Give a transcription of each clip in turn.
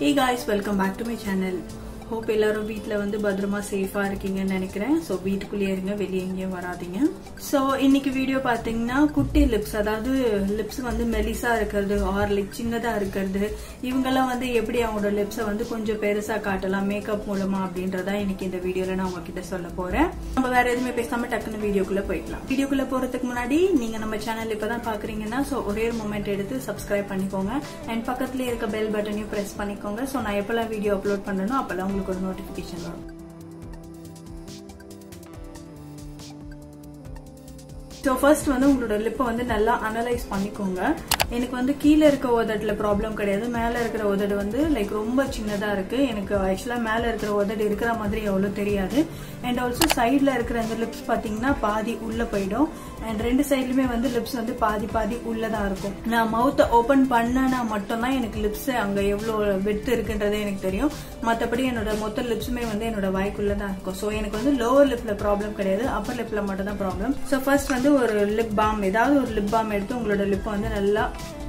hey guys welcome back to my channel hope எல்லாரும் வீட்டில் வந்து பத்திரமா சேஃபாக இருக்கீங்கன்னு நினைக்கிறேன் ஸோ வீட்டுக்குள்ளேயே இருங்க வெளியே எங்கேயும் வராதீங்க ஸோ இன்னைக்கு வீடியோ பார்த்தீங்கன்னா குட்டி லிப்ஸ் அதாவது லிப்ஸ் வந்து மெலிசா இருக்கிறது ஆர் லைக் சின்னதாக இருக்கிறது இவங்கெல்லாம் வந்து எப்படி அவங்களோட லிப்ஸை வந்து கொஞ்சம் பெருசாக காட்டலாம் மேக்கப் மூலமா அப்படின்றதா இன்னைக்கு இந்த வீடியோவில் நான் உங்ககிட்ட சொல்ல போகிறேன் நம்ம வேற எதுவுமே பேசாம டக்குன்னு வீடியோக்குள்ளே போய்க்கலாம் வீடியோக்குள்ளே போகிறதுக்கு முன்னாடி நீங்கள் நம்ம சேனல் இப்போ தான் பார்க்குறீங்கன்னா ஸோ ஒரே ஒரு மூமெண்ட் எடுத்து சப்ஸ்கிரைப் பண்ணிக்கோங்க அண்ட் பக்கத்துலேயே இருக்க பெல் பட்டனையும் ப்ரெஸ் பண்ணிக்கோங்க ஸோ நான் எப்போல்லாம் வீடியோ அப்லோட் பண்ணணும் அப்போல்லாம் உங்களுக்கு ஒரு நோட்டிஃபிகேஷன் வரும் ஸோ ஃபர்ஸ்ட் வந்து உங்களோட லிப்பை வந்து நல்லா அனலைஸ் பண்ணிக்கோங்க எனக்கு வந்து கீழே இருக்க உதட்டில் ப்ராப்ளம் கிடையாது மேலே இருக்கிற உதடு வந்து லைக் ரொம்ப சின்னதாக இருக்கு எனக்கு ஆக்சுவலாக மேலே இருக்கிற உதடு இருக்கிற மாதிரி எவ்வளோ தெரியாது அண்ட் ஆல்சோ சைடில் இருக்கிற அந்த லிப்ஸ் பார்த்தீங்கன்னா பாதி உள்ளே போயிடும் அண்ட் ரெண்டு சைட்லையுமே வந்து லிப்ஸ் வந்து பாதி பாதி உள்ளதாக இருக்கும் நான் மவுத்தை ஓப்பன் பண்ணனா மட்டும்தான் எனக்கு லிப்ஸ் அங்கே எவ்வளோ வெட்டு இருக்குன்றதே எனக்கு தெரியும் மற்றபடி என்னோட மொத்த லிப்ஸுமே வந்து என்னோட வாய்க்குள்ளே தான் இருக்கும் ஸோ எனக்கு வந்து லோவர் லிப்பில் ப்ராப்ளம் கிடையாது அப்பர் லிப்பில் மட்டும் தான் ப்ராப்ளம் ஸோ ஃபர்ஸ்ட் வந்து ஒரு லிப் பாம் ஏதாவது ஒரு லிப் பாம் எடுத்து உங்களோட லிப்பை வந்து நல்லா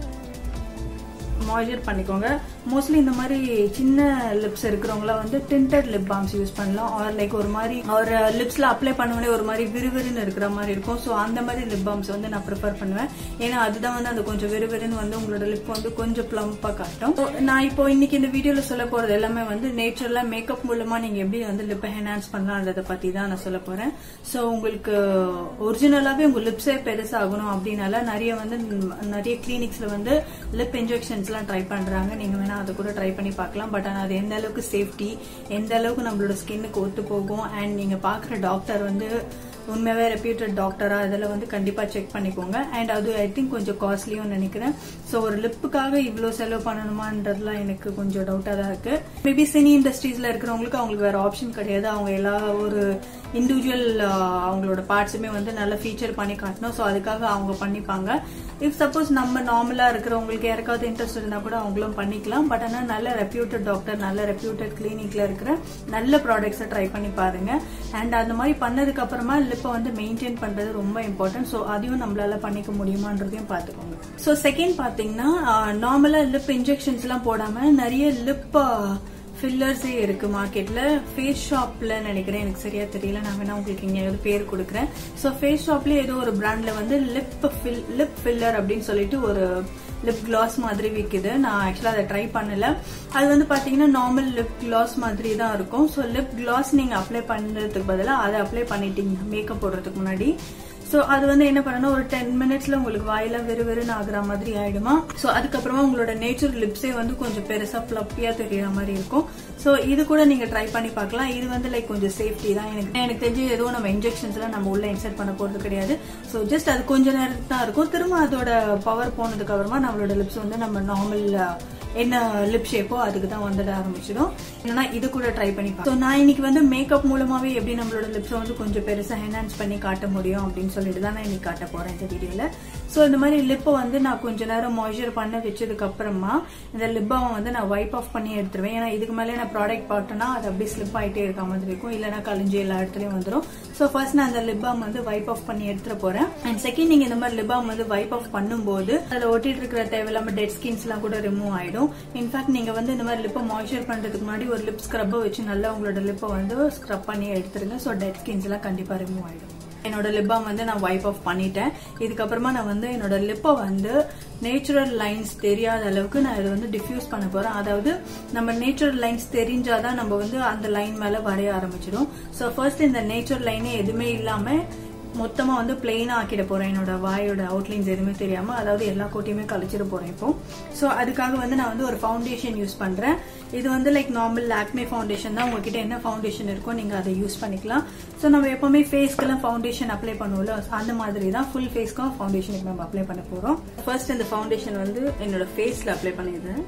மாய்ச்சர் பண்ணிக்கோங்க மோஸ்ட்லி இந்த மாதிரி சின்ன லிப்ஸ் இருக்கிறவங்கள வந்து டிண்டட் லிப் பாம்ஸ் யூஸ் பண்ணலாம் ஆர் லைக் ஒரு மாதிரி ஒரு லிப்ஸ்ல அப்ளை பண்ணவனே ஒரு மாதிரி விறுவிறுன்னு இருக்கிற மாதிரி இருக்கும் ஸோ அந்த மாதிரி லிப் பாம்ஸ் வந்து நான் ப்ரிஃபர் பண்ணுவேன் ஏன்னா அதுதான் வந்து அந்த கொஞ்சம் விறுவிறுன்னு வந்து உங்களோட லிப் வந்து கொஞ்சம் பிளம்பா காட்டும் So, நான் இப்போ இன்னைக்கு இந்த வீடியோல சொல்ல போறது எல்லாமே வந்து நேச்சுரலா மேக்கப் மூலமா நீங்க எப்படி வந்து லிப்பை என்ஹான்ஸ் பண்ணலான்றத பத்தி தான் நான் சொல்ல போறேன் ஸோ உங்களுக்கு ஒரிஜினலாவே உங்க லிப்ஸே பெருசாகணும் அப்படின்னால நிறைய வந்து நிறைய கிளினிக்ஸ்ல வந்து லிப் இன்ஜெக்ஷன்ஸ் எல்லாம் ட்ரை பண்றாங்க நீங்க வேணா அதை கூட ட்ரை பண்ணி பார்க்கலாம் பட் ஆனால் அது எந்த அளவுக்கு சேஃப்டி எந்த அளவுக்கு நம்மளோட ஸ்கின்னுக்கு ஒத்து போகும் அண்ட் நீங்க பாக்குற டாக்டர் வந்து உண்மையாவே ரெப்யூட்டட் டாக்டரா இதெல்லாம் வந்து கண்டிப்பா செக் பண்ணிக்கோங்க அண்ட் அது ஐ திங்க் கொஞ்சம் காஸ்ட்லியும் நினைக்கிறேன் ஸோ ஒரு லிப்புக்காக இவ்வளோ செலவு பண்ணணுமான்றதுலாம் எனக்கு கொஞ்சம் டவுட்டா தான் இருக்கு மேபி சினி இண்டஸ்ட்ரீஸ்ல இருக்கிறவங்களுக்கு அவங்களுக்கு வேற ஆப்ஷன் கிடையாது அவங்க எல்லா ஒரு இண்டிவிஜுவல் அவங்களோட பார்ட்ஸுமே வந்து நல்லா ஃபீச்சர் பண்ணி காட்டணும் ஸோ அதுக்காக அவங்க பண்ணிப்பாங்க இஃப் சப்போஸ் நம்ம நார்மலா இருக்கிறவங்களுக்கு யாருக்காவது இன்ட்ரெஸ்ட் இருந்தா கூட அவங்களும் பண்ணிக்கலாம் பட் ஆனால் நல்ல ரெப்யூட்டட் டாக்டர் நல்ல ரெப்யூட்டட் கிளினிக்ல இருக்கிற நல்ல ப்ராடக்ட்ஸை ட்ரை பண்ணி பாருங்க அண்ட் அந்த மாதிரி பண்ணதுக்கு அப்புறமா லிப்பை வந்து மெயின்டைன் பண்றது ரொம்ப இம்பார்ட்டன்ட் ஸோ அதையும் நம்மளால பண்ணிக்க முடியுமான்றதையும் பார்த்துக்கோங்க ஸோ செகண்ட் பார்த்தீங்கன்னா நார்மலா லிப் இன்ஜெக்ஷன்ஸ் எல்லாம் போடாம நிறைய லிப் ஃபில்லர்ஸே இருக்கு மார்க்கெட்ல ஃபேஸ் ஷாப்ல நினைக்கிறேன் எனக்கு சரியா தெரியல நான் வேணா உங்களுக்கு இங்க ஏதாவது பேர் கொடுக்குறேன் ஸோ ஃபேஸ் ஷாப்ல ஏதோ ஒரு பிராண்ட்ல வந்து லிப் லிப் ஃபில்லர் அப்படின்னு சொல்லிட்டு ஒரு லிப் கிளாஸ் மாதிரி விற்குது நான் ஆக்சுவலாக அதை ட்ரை பண்ணல அது வந்து பார்த்தீங்கன்னா நார்மல் லிப் கிளாஸ் மாதிரி தான் இருக்கும் ஸோ லிப் கிளாஸ் நீங்கள் அப்ளை பண்ணுறதுக்கு பதிலாக அதை அப்ளை பண்ணிட்டீங்க மேக்கப் போடுறதுக்கு முன்னாடி ஸோ அது வந்து என்ன பண்ணணும் ஒரு டென் மினிட்ஸ்ல உங்களுக்கு வாயில வெறு வெறுன்னு ஆகுற மாதிரி ஆயிடுமா ஸோ அதுக்கப்புறமா உங்களோட நேச்சர் லிப்ஸே வந்து கொஞ்சம் பெருசா ஃபிளப்பியா தெரியற மாதிரி இருக்கும் ஸோ இது கூட நீங்க ட்ரை பண்ணி பார்க்கலாம் இது வந்து லைக் கொஞ்சம் சேஃப்டி தான் எனக்கு எனக்கு தெரிஞ்சு எதுவும் நம்ம இன்ஜெக்ஷன்ஸ் எல்லாம் நம்ம உள்ள இன்சர்ட் பண்ண போறது கிடையாது ஸோ ஜஸ்ட் அது கொஞ்ச நேரத்துக்கு தான் இருக்கும் திரும்ப அதோட பவர் போனதுக்கு அப்புறமா நம்மளோட லிப்ஸ் வந்து நம்ம நார்மல் என்ன லிப் ஷேப்போ அதுக்கு தான் வந்துட ஆரம்பிச்சிடும் இல்லைன்னா இது கூட ட்ரை பண்ணி ஸோ நான் இன்னைக்கு வந்து மேக்கப் மூலமாவே எப்படி நம்மளோட லிப்ஸை வந்து கொஞ்சம் பெருசா என்ஹான்ஸ் பண்ணி காட்ட முடியும் அப்படின்னு சொல்லிட்டு தான் நான் இன்னைக்கு காட்ட போறேன் இந்த வீடியோல ஸோ இந்த மாதிரி லிப்பை வந்து நான் கொஞ்ச நேரம் மாய்ச்சர் பண்ண வச்சதுக்கு அப்புறமா இந்த லிப்பாவை வந்து நான் வைப் ஆஃப் பண்ணி எடுத்துருவேன் ஏன்னா இதுக்கு மேலே நான் ப்ராடக்ட் பார்த்தேன்னா அது அப்படியே ஸ்லிப் ஆகிட்டே இருக்க மாதிரி இருக்கும் இல்லைனா கழிஞ்சு எல்லா இடத்துலயும் வந்துடும் ஸோ ஃபர்ஸ்ட் நான் அந்த லிப்பாம் வந்து வைப் ஆஃப் பண்ணி எடுத்துட்டு போறேன் அண்ட் செகண்ட் நீங்க இந்த மாதிரி லிப்பாம் வந்து வைப் ஆஃப் பண்ணும்போது அதில் ஒட்டிட்டு இருக்கிற தேவையில்லாம டெட் ஸ்கின்ஸ் எல்லாம் கூட ரிமூவ் ஆயிடும் இன்ஃபேக்ட் நீங்க வந்து இந்த மாதிரி லிப்பை மாய்ச்சர் பண்றதுக்கு முன்னாடி ஒரு லிப் ஸ்க்ரப்பை வச்சு நல்லா உங்களோட லிப்பை வந்து ஸ்க்ரப் பண்ணி எடுத்துருங்க ஸோ டெட் ஸ்கின்ஸ் எல்லாம் கண்டிப்பா ரிமூவ் ஆயிடும் என்னோட லிப்பாம் வந்து நான் வைப் ஆஃப் பண்ணிட்டேன் இதுக்கப்புறமா நான் வந்து என்னோட லிப்பை வந்து நேச்சுரல் லைன்ஸ் தெரியாத அளவுக்கு நான் இதை வந்து டிஃப்யூஸ் பண்ண போறேன் அதாவது நம்ம நேச்சுரல் லைன்ஸ் தெரிஞ்சாதான் நம்ம வந்து அந்த லைன் மேல வரைய ஆரம்பிச்சிடும் ஸோ ஃபர்ஸ்ட் இந்த நேச்சுரல் லைனே எதுவுமே இல்லாம மொத்தமா வந்து பிளெயினா ஆக்கிட போறேன் என்னோட வாயோட அவுட்லைன்ஸ் எதுவுமே தெரியாம அதாவது எல்லா கோட்டையுமே கழிச்சிட போறேன் இப்போ ஸோ அதுக்காக வந்து நான் வந்து ஒரு ஃபவுண்டேஷன் யூஸ் பண்றேன் இது வந்து லைக் நார்மல் லாக்மே ஃபவுண்டேஷன் தான் உங்ககிட்ட என்ன ஃபவுண்டேஷன் இருக்கோ நீங்க அதை யூஸ் பண்ணிக்கலாம் ஸோ நம்ம எப்பவுமே ஃபேஸ்க்கெல்லாம் ஃபவுண்டேஷன் அப்ளை பண்ணுவோம்ல அந்த மாதிரி தான் ஃபுல் ஃபேஸ்க்கும் ஃபவுண்டேஷனுக்கு நம்ம அப்ளை பண்ண போறோம் ஃபர்ஸ்ட் இந்த ஃபவுண்டேஷன் வந்து என்னோட ஃபேஸ்ல அப்ளை பண்ணிடுறேன்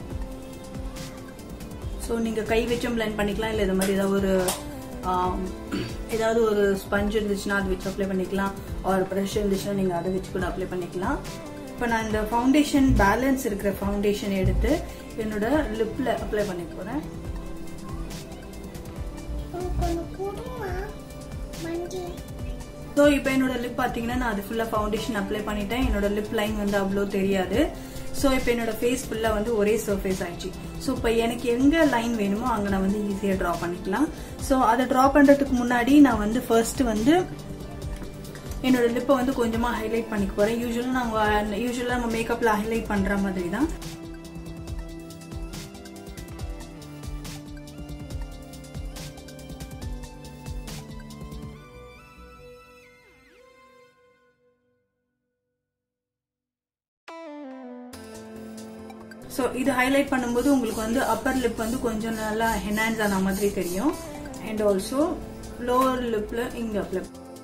ஸோ நீங்க கை வச்சும் பிளெண்ட் பண்ணிக்கலாம் இல்லை இது மாதிரி ஏதாவது ஒரு ஏதாவது ஒரு ஸ்பஞ்ச் இருந்துச்சுன்னா அது வச்சு அப்ளை பண்ணிக்கலாம் ஒரு ப்ரஷ் இருந்துச்சுன்னா நீங்கள் அதை வச்சு கூட அப்ளை பண்ணிக்கலாம் இப்போ நான் இந்த ஃபவுண்டேஷன் பேலன்ஸ் இருக்கிற ஃபவுண்டேஷன் எடுத்து என்னோட லிப்பில் அப்ளை பண்ணி போகிறேன் ஸோ இப்போ என்னோட லிப் பார்த்தீங்கன்னா நான் அது ஃபுல்லாக ஃபவுண்டேஷன் அப்ளை பண்ணிட்டேன் என்னோட லிப் லைன் வந்து அவ்வளோ தெரியாது ஸோ இப்போ என்னோட ஃபேஸ் ஃபுல்லாக வந்து ஒரே சர்ஃபேஸ் ஆயிடுச்சு ஸோ இப்போ எனக்கு எங்கே லைன் வேணுமோ அங்கே நான் வந்து ஈஸியாக ட்ரா பண்ணிக்கலாம் ஸோ அதை ட்ரா பண்ணுறதுக்கு முன்னாடி நான் வந்து ஃபர்ஸ்ட் வந்து என்னோட லிப்பை வந்து கொஞ்சமாக ஹைலைட் பண்ணிக்க போகிறேன் யூஸ்வலாக நாங்கள் யூஸ்வலாக நம்ம மேக்கப்பில் ஹைலைட் பண்ணுற மாதிரி தான் ஸோ இது ஹைலைட் பண்ணும்போது உங்களுக்கு வந்து அப்பர் லிப் வந்து கொஞ்சம் நல்லா ஹெனான்ஸ் ஆன மாதிரி தெரியும் அண்ட் ஆல்சோ லோவர் லிப்ல இங்க அப்ளை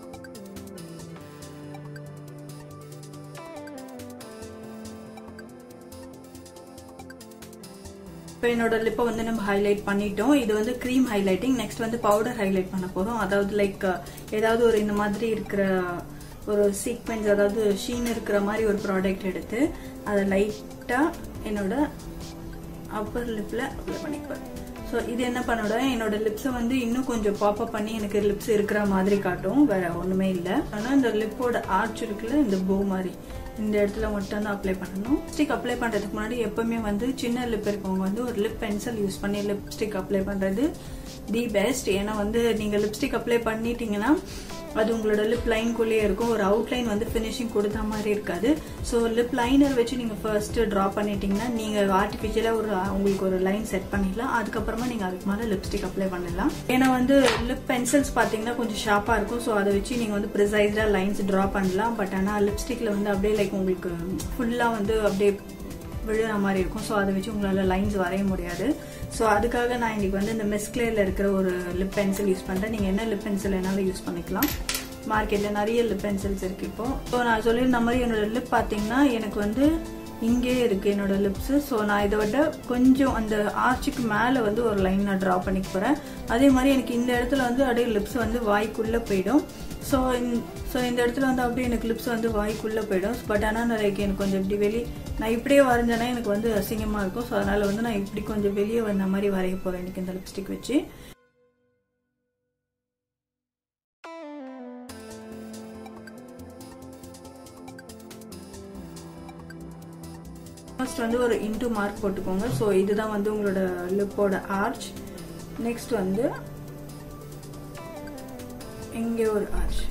இப்போ என்னோட லிப்பை வந்து நம்ம ஹைலைட் பண்ணிட்டோம் இது வந்து க்ரீம் ஹைலைட்டிங் நெக்ஸ்ட் வந்து பவுடர் ஹைலைட் பண்ண போதும் அதாவது லைக் ஏதாவது ஒரு இந்த மாதிரி இருக்கிற ஒரு சீக்வென்ஸ் அதாவது ஷீன் இருக்கிற மாதிரி ஒரு ப்ராடக்ட் எடுத்து அதை லைட்டாக என்னோட அப்பர் லிப்பில் அப்ளை பண்ணிக்குவேன் ஸோ இது என்ன பண்ணோட என்னோட லிப்ஸை வந்து இன்னும் கொஞ்சம் பாப்பப் பண்ணி எனக்கு லிப்ஸ் இருக்கிற மாதிரி காட்டும் வேற ஒன்றுமே இல்லை ஆனால் இந்த லிப்போட ஆர்ச் இருக்குல்ல இந்த போ மாதிரி இந்த இடத்துல மட்டும் தான் அப்ளை பண்ணணும் ஸ்டிக் அப்ளை பண்ணுறதுக்கு முன்னாடி எப்பவுமே வந்து சின்ன லிப் இருக்கவங்க வந்து ஒரு லிப் பென்சில் யூஸ் பண்ணி லிப்ஸ்டிக் அப்ளை பண்ணுறது தி பெஸ்ட் ஏன்னா வந்து நீங்கள் லிப்ஸ்டிக் அப்ளை பண்ணிட்டீங்கன்னா அது உங்களோட லிப் லைன்குள்ளேயே இருக்கும் ஒரு அவுட்லைன் வந்து ஃபினிஷிங் கொடுத்த மாதிரி இருக்காது ஸோ லிப் லைனர் வச்சு நீங்கள் ஃபர்ஸ்ட் ட்ரா பண்ணிட்டீங்கன்னா நீங்கள் ஆர்டிஃபிஷியலாக ஒரு உங்களுக்கு ஒரு லைன் செட் பண்ணிடலாம் அதுக்கப்புறமா நீங்கள் அதுக்கு மேலே லிப்ஸ்டிக் அப்ளை பண்ணலாம் ஏன்னா வந்து லிப் பென்சில்ஸ் பார்த்தீங்கன்னா கொஞ்சம் ஷார்ப்பாக இருக்கும் ஸோ அதை வச்சு நீங்கள் வந்து ப்ரிசைஸ்டாக லைன்ஸ் ட்ரா பண்ணலாம் பட் ஆனால் லிப்ஸ்டிக்கில் வந்து அப்படியே லைக் உங்களுக்கு ஃபுல்லாக வந்து அப்படியே விழுற மாதிரி இருக்கும் ஸோ அதை வச்சு உங்களால் லைன்ஸ் வரைய முடியாது ஸோ அதுக்காக நான் இன்னைக்கு வந்து இந்த மிஸ்கிளேரில் இருக்கிற ஒரு லிப் பென்சில் யூஸ் பண்ணுறேன் நீங்கள் என்ன லிப் பென்சில் வேணாலும் யூஸ் பண்ணிக்கலாம் மார்க்கெட்டில் நிறைய லிப் பென்சில்ஸ் இருக்கு இப்போ ஸோ நான் சொல்லியிருந்த மாதிரி என்னோட லிப் பார்த்தீங்கன்னா எனக்கு வந்து இங்கே இருக்கு என்னோட லிப்ஸ் ஸோ நான் இதை விட கொஞ்சம் அந்த ஆர்ச்சுக்கு மேலே வந்து ஒரு லைன் நான் ட்ரா பண்ணிக்க போகிறேன் அதே மாதிரி எனக்கு இந்த இடத்துல வந்து அப்படியே லிப்ஸ் வந்து வாய்க்குள்ளே போயிடும் ஸோ ஸோ இந்த இடத்துல வந்து அப்படியே எனக்கு லிப்ஸ் வந்து வாய்க்குள்ளே போயிடும் பட் ஆனால் நான் லைக் எனக்கு கொஞ்சம் இப்படி வெளியே நான் இப்படியே வரைஞ்சேன்னா எனக்கு வந்து அசிங்கமாக இருக்கும் ஸோ அதனால் வந்து நான் இப்படி கொஞ்சம் வெளியே வந்த மாதிரி வரைய போகிறேன் எனக்கு இந்த லிப்ஸ்டிக் வச்சு ஃபர்ஸ்ட் வந்து ஒரு இன்டூ மார்க் போட்டுக்கோங்க ஸோ இதுதான் வந்து உங்களோட லிப்போட ஆர்ச் நெக்ஸ்ட் வந்து இங்கே ஒரு ஆர்ச்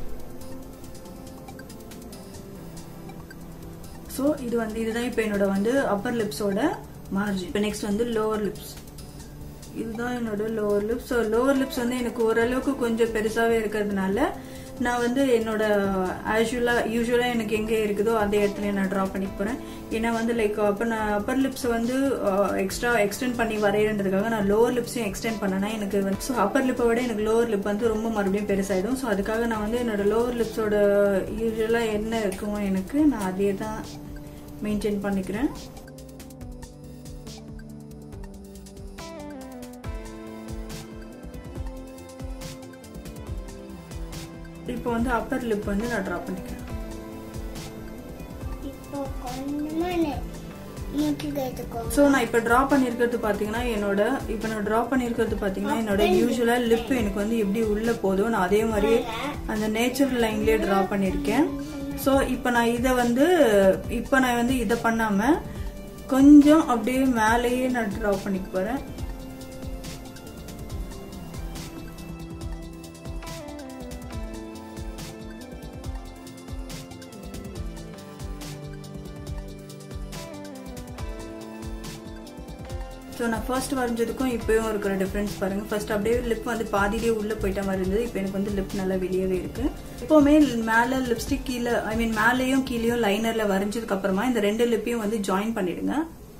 ஸோ இது வந்து இதுதான் இப்போ என்னோட வந்து அப்பர் லிப்ஸோட மார்ஜின் இப்போ நெக்ஸ்ட் வந்து லோவர் லிப்ஸ் இதுதான் என்னோட lower lips so lower lips வந்து எனக்கு ஓரளவுக்கு கொஞ்சம் பெருசாகவே இருக்கிறதுனால நான் வந்து என்னோட ஆஷுவலாக யூஸ்வலாக எனக்கு எங்கே இருக்குதோ அந்த இடத்துல நான் ட்ரா பண்ணி போகிறேன் ஏன்னா வந்து லைக் அப்போ நான் அப்பர் லிப்ஸை வந்து எக்ஸ்ட்ரா எக்ஸ்டெண்ட் பண்ணி வரையறதுக்காக நான் லோவர் லிப்ஸையும் எக்ஸ்டெண்ட் பண்ணேன்னா எனக்கு வந்து ஸோ அப்பர் லிப்பை விட எனக்கு லோவர் லிப் வந்து ரொம்ப மறுபடியும் பெருசாயிடும் ஸோ அதுக்காக நான் வந்து என்னோட லோவர் லிப்ஸோட யூஸ்வலாக என்ன இருக்குமோ எனக்கு நான் அதே தான் மெயின்டைன் பண்ணிக்கிறேன் இப்போ வந்து அப்பர் லிப் வந்து நான் ட்ரா பண்ணிக்கிறேன் இப்போ கொஞ்சமா மூச்சு கேட்டுக்கோ ஸோ நான் இப்போ ட்ரா பண்ணியிருக்கிறது பார்த்தீங்கன்னா என்னோட இப்போ நான் ட்ரா பண்ணியிருக்கிறது பார்த்தீங்கன்னா என்னோட யூஸ்வலாக லிப் எனக்கு வந்து எப்படி உள்ளே போதும் நான் அதே மாதிரி அந்த நேச்சுரல் லைன்லேயே ட்ரா பண்ணியிருக்கேன் ஸோ இப்போ நான் இதை வந்து இப்போ நான் வந்து இதை பண்ணாமல் கொஞ்சம் அப்படியே மேலேயே நான் ட்ரா பண்ணிக்க போகிறேன் ஸோ நான் ஃபர்ஸ்ட் வரைஞ்சதுக்கும் இப்போயும் இருக்கிற டிஃப்ரென்ஸ் பாருங்க ஃபர்ஸ்ட் அப்படியே லிப் வந்து பாதியிலே உள்ள போயிட்ட மாதிரி இருந்தது இப்போ எனக்கு வந்து லிப் நல்லா வெளியவே இருக்கு எப்போவுமே மேலே லிப்ஸ்டிக் கீழே ஐ மீன் மேலேயும் கீழேயும் லைனர்ல வரைஞ்சதுக்கு அப்புறமா இந்த ரெண்டு லிப்பையும் வந்து ஜாயின் பண்ணிடுங்க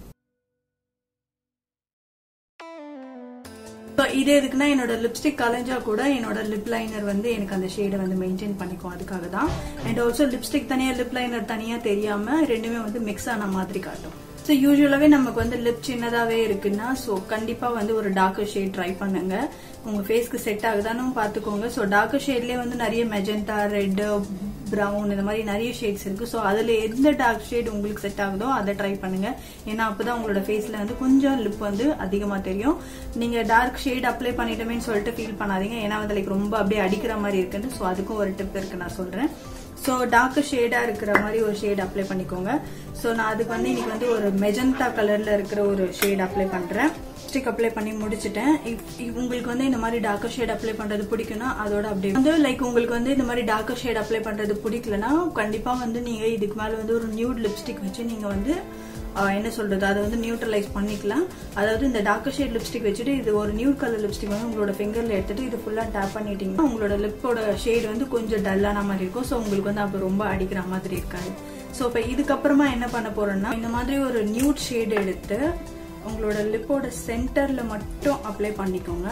ஸோ இது எதுக்குன்னா என்னோட லிப்ஸ்டிக் கலைஞ்சா கூட என்னோட லிப் லைனர் வந்து எனக்கு அந்த ஷேடை வந்து மெயின்டைன் பண்ணிக்கும் அதுக்காக தான் அண்ட் ஆல்சோ லிப்ஸ்டிக் தனியாக லிப் லைனர் தனியாக தெரியாம ரெண்டுமே வந்து மிக்ஸ் ஆன மாதிரி காட்டும் ஸோ யூஸ்வலாகவே நமக்கு வந்து லிப் சின்னதாகவே இருக்குன்னா ஸோ கண்டிப்பாக வந்து ஒரு டார்க்கர் ஷேட் ட்ரை பண்ணுங்க உங்கள் ஃபேஸ்க்கு செட் ஆகுதான்னு பார்த்துக்கோங்க ஸோ டார்க்கர் ஷேட்லேயே வந்து நிறைய மெஜந்தா ரெட் ப்ரௌன் இந்த மாதிரி நிறைய ஷேட்ஸ் இருக்கு ஸோ அதில் எந்த டார்க் ஷேட் உங்களுக்கு செட் ஆகுதோ அதை ட்ரை பண்ணுங்க ஏன்னா அப்பதான் உங்களோட ஃபேஸில் வந்து கொஞ்சம் லிப் வந்து அதிகமாக தெரியும் நீங்கள் டார்க் ஷேட் அப்ளை பண்ணிட்டோமேன்னு சொல்லிட்டு ஃபீல் பண்ணாதீங்க ஏன்னா வந்து லைக் ரொம்ப அப்படியே அடிக்கிற மாதிரி இருக்குன்னு ஸோ அதுக்கும் ஒரு டிப் இருக்கு நான் சொல்கிறேன் ஸோ டார்க் ஷேடா இருக்கிற மாதிரி ஒரு ஷேட் அப்ளை பண்ணிக்கோங்க ஸோ நான் அதுக்கு வந்து இன்னைக்கு வந்து ஒரு மெஜந்தா கலர்ல இருக்கிற ஒரு ஷேட் அப்ளை பண்றேன் ஸ்டிக் அப்ளை பண்ணி முடிச்சிட்டேன் இப் இப் உங்களுக்கு வந்து இந்த மாதிரி டார்க்கர் ஷேட் அப்ளை பண்றது பிடிக்கும்னா அதோட அப்படியே வந்து லைக் உங்களுக்கு வந்து இந்த மாதிரி டார்க்கர் ஷேட் அப்ளை பண்றது பிடிக்கலனா கண்டிப்பா வந்து நீங்க இதுக்கு மேல வந்து ஒரு நியூட் லிப்ஸ்டிக் வச்சு நீங்க வந்து ஆஹ், என்ன சொல்றது அதை வந்து நியூட்ரலைஸ் பண்ணிக்கலாம் அதாவது இந்த டார்க்கர் ஷேட் லிப்ஸ்டிக் வச்சுட்டு இது ஒரு நியூ கலர் லிப்ஸ்டிக் வந்து உங்களோட ஃபிங்கர்ல எடுத்துட்டு இது ஃபுல்லா டேப் பண்ணிட்டீங்கன்னா உங்களோட லிப்போட ஷேட் வந்து கொஞ்சம் டல்லான மாதிரி இருக்கும் ஸோ உங்களுக்கு வந்து அப்போ ரொம்ப அடிக்கிற மாதிரி இருக்காது ஸோ இப்போ இதுக்கப்புறமா என்ன பண்ண போறோம்னா இந்த மாதிரி ஒரு நியூட் ஷேட் எடுத்து உங்களோட லிப்போட சென்டர்ல மட்டும் அப்ளை பண்ணிக்கோங்க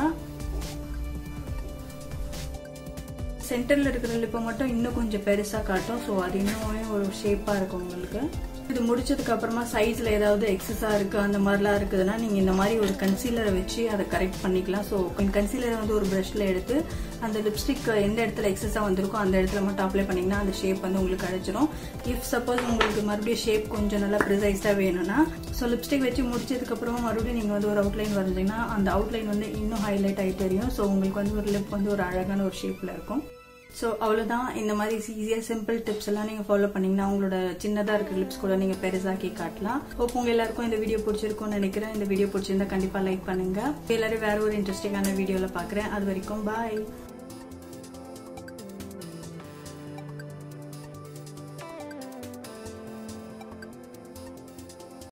சென்டர்ல இருக்கிற லிப்பை மட்டும் இன்னும் கொஞ்சம் பெருசா காட்டும் ஸோ அது இன்னுமே ஒரு ஷேப்பா இருக்கும் உங்களுக்கு இது முடிச்சதுக்கு அப்புறமா சைஸ்ல ஏதாவது எக்ஸஸா இருக்கு அந்த மாதிரிலாம் இருக்குதுன்னா நீங்க இந்த மாதிரி ஒரு கன்சீலரை வச்சு அதை கரெக்ட் பண்ணிக்கலாம் ஸோ கன்சீலரை வந்து ஒரு ப்ரஷ்ல எடுத்து அந்த லிப்ஸ்டிக் எந்த இடத்துல எக்ஸஸா வந்திருக்கோ அந்த இடத்துல மட்டும் அப்ளை பண்ணீங்கன்னா அந்த ஷேப் வந்து உங்களுக்கு கிடைச்சிரும் இஃப் சப்போஸ் உங்களுக்கு மறுபடியும் ஷேப் கொஞ்சம் நல்லா ப்ரிசைஸா வேணும்னா ஸோ லிப்ஸ்டிக் வச்சு முடிச்சதுக்கு அப்புறமா மறுபடியும் நீங்க வந்து ஒரு அவுட்லைன் வரைஞ்சீங்கன்னா அந்த அவுட்லைன் வந்து இன்னும் ஹைலைட் ஆகி தெரியும் ஸோ உங்களுக்கு வந்து ஒரு லிப் வந்து ஒரு அழகான ஒரு ஷேப்ல இருக்கும் ஸோ அவ்வளோதான் இந்த மாதிரி ஈஸியாக சிம்பிள் டிப்ஸ் எல்லாம் நீங்கள் ஃபாலோ பண்ணீங்கன்னா உங்களோட சின்னதாக இருக்கிற லிப்ஸ் கூட நீங்கள் பெருசாக்கி காட்டலாம் ஹோப் உங்க எல்லாருக்கும் இந்த வீடியோ பிடிச்சிருக்கும்னு நினைக்கிறேன் இந்த வீடியோ பிடிச்சிருந்தா கண்டிப்பாக லைக் பண்ணுங்க எல்லாரும் வேற ஒரு இன்ட்ரெஸ்டிங்கான வீடியோவில் பார்க்குறேன் அது வரைக்கும் பாய்